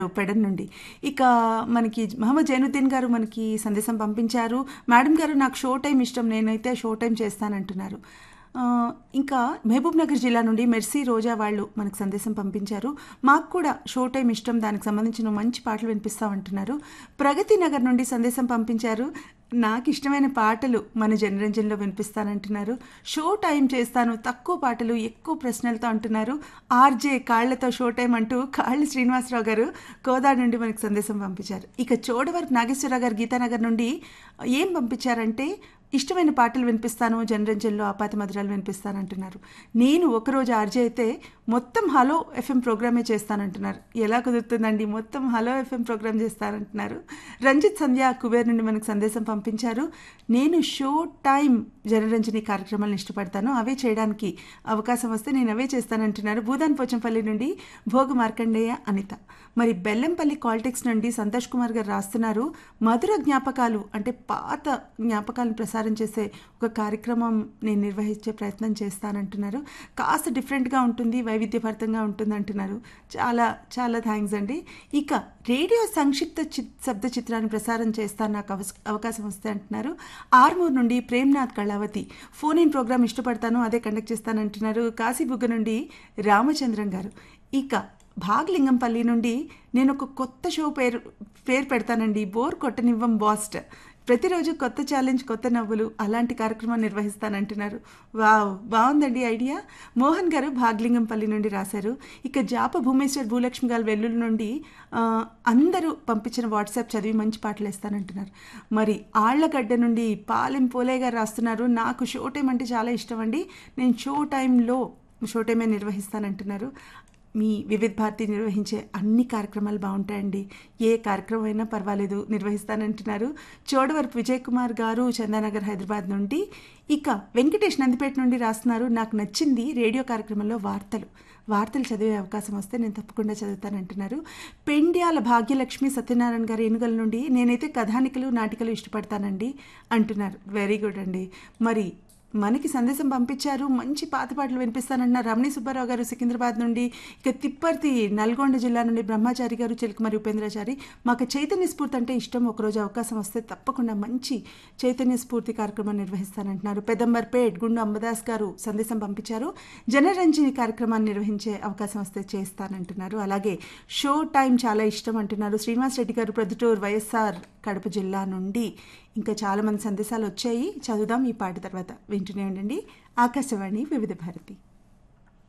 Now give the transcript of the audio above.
పెడన్ నుండి ఇక మనకి మహమ్మద్ జైనుద్దీన్ గారు మనకి సందేశం పంపించారు మేడం గారు నాకు షో టైం ఇష్టం నేనైతే షో టైం చేస్తానంటున్నారు ఆ, ఇంకా మహబూబ్ నగర్ జిల్లా నుండి మెర్సీ రోజా వాళ్ళు మనకు సందేశం పంపించారు మాకు కూడా షో టైం ఇష్టం దానికి సంబంధించిన మంచి పాటలు వినిపిస్తామంటున్నారు ప్రగతి నగర్ నుండి సందేశం పంపించారు నాకు ఇష్టమైన పాటలు మన జనరంజన్లో వినిపిస్తానంటున్నారు షో టైం చేస్తాను తక్కువ పాటలు ఎక్కువ ప్రశ్నలతో అంటున్నారు ఆర్జే కాళ్లతో షో టైం అంటూ కాళ్ళ శ్రీనివాసరావు గారు కోదాడ నుండి మనకు సందేశం పంపించారు ఇక చోడవరపు నాగేశ్వరరావు గారు గీతానగర్ నుండి ఏం పంపించారంటే ఇష్టమైన పాటలు వినిపిస్తాను జనరంజన్లో ఆపాత మధురాలు వినిపిస్తానంటున్నారు నేను ఒకరోజు ఆర్జే అయితే మొత్తం హలో ఎఫ్ఎం ప్రోగ్రామే చేస్తానంటున్నారు ఎలా కుదురుతుందండి మొత్తం హలో ఎఫ్ఎం ప్రోగ్రామ్ చేస్తానంటున్నారు రంజిత్ సంధ్య కుబేర్ నుండి మనకు సందేశం పంపించారు నేను షో టైం జనరంజని కార్యక్రమాలను ఇష్టపడతాను అవే చేయడానికి అవకాశం వస్తే నేను అవే చేస్తానంటున్నారు భూదాన్ పోచంపల్లి నుండి భోగ మార్కండేయ అనిత మరి బెల్లంపల్లి కాలిటిక్స్ నుండి సంతోష్ కుమార్ గారు రాస్తున్నారు మధుర జ్ఞాపకాలు అంటే పాత జ్ఞాపకాలను ప్రసారం చేసే ఒక కార్యక్రమం నేను నిర్వహించే ప్రయత్నం చేస్తానంటున్నారు కాస్త డిఫరెంట్గా ఉంటుంది వైవిధ్యభరితంగా ఉంటుంది అంటున్నారు చాలా చాలా థ్యాంక్స్ అండి ఇక రేడియో సంక్షిప్త చి శబ్ద చిత్రాన్ని ప్రసారం చేస్తాను నాకు అవస్- అవకాశం వస్తే అంటున్నారు ఆర్మూర్ నుండి Premnath Kalavathi phone in program ఇష్టపడతాను అదే కండక్ట్ చేస్తానంటున్నారు కాశీబుగ్గ నుండి రామచంద్రన్ గారు ఇక భాగ్లింగంపల్లి నుండి నేను ఒక కొత్త షో పేరు పేరు పెడతానండి బోర్ కొట్టనివ్వం బాస్ట్ ప్రతిరోజు కొత్త ఛాలెంజ్ కొత్త నవ్వులు అలాంటి కార్యక్రమం నిర్వహిస్తానంటున్నారు వావ్ బాగుందండి ఐడియా మోహన్ గారు భాగ్లింగంపల్లి నుండి రాశారు ఇక జాప భూమేశ్వర్ భూలక్ష్మి గారు వెల్లుల్లి నుండి ఆ, అందరూ పంపించిన వాట్సాప్ చదివి మంచి పాటలు వేస్తానంటున్నారు మరి ఆళ్లగడ్డ నుండి పాలెం పోలే గారు రాస్తున్నారు నాకు షో టైం అంటే చాలా ఇష్టం అండి నేను షో టైంలో షో టైమే నిర్వహిస్తానంటున్నారు మీ వివిధ భారతి నిర్వహించే అన్ని కార్యక్రమాలు బాగుంటాయండి ఏ కార్యక్రమం అయినా పర్వాలేదు నిర్వహిస్తానంటున్నారు చోడవరపు విజయ్ కుమార్ గారు చందానగర్ హైదరాబాద్ నుండి ఇక వెంకటేష్ నందిపేట నుండి రాస్తున్నారు నాకు నచ్చింది రేడియో కార్యక్రమంలో వార్తలు వార్తలు చదివే అవకాశం వస్తే నేను తప్పకుండా చదువుతానంటున్నారు పెండ్యాల భాగ్యలక్ష్మి సత్యనారాయణ గారి ఏనుగల నుండి నేనైతే కథానికలు నాటికలు ఇష్టపడతానండి అంటున్నారు వెరీ గుడ్ అండి మరి మనకి సందేశం పంపించారు మంచి పాత పాటలు వినిపిస్తానన్న రమణి సుబ్బారావు గారు సికింద్రాబాద్ నుండి ఇక తిప్పర్తి నల్గొండ జిల్లా నుండి బ్రహ్మచారి గారు చిలుకమరి ఉపేంద్రచారి మాకు చైతన్య స్ఫూర్తి అంటే ఇష్టం ఒకరోజు అవకాశం వస్తే తప్పకుండా మంచి చైతన్య స్ఫూర్తి కార్యక్రమం నిర్వహిస్తానంటున్నారు పెదంబర్పేట్ గుండు అంబదాస్ గారు సందేశం పంపించారు జనరంజని కార్యక్రమాన్ని నిర్వహించే అవకాశం వస్తే చేస్తానంటున్నారు అలాగే షో టైం చాలా ఇష్టం అంటున్నారు శ్రీనివాస్ రెడ్డి గారు ప్రొద్దుటూరు వైఎస్ఆర్ కడప జిల్లా నుండి ఇంకా చాలా మంది సందేశాలు వచ్చాయి చదువుదాం ఈ పాట తర్వాత వింటూనే ఉండండి ఆకాశవాణి వివిధ భారతి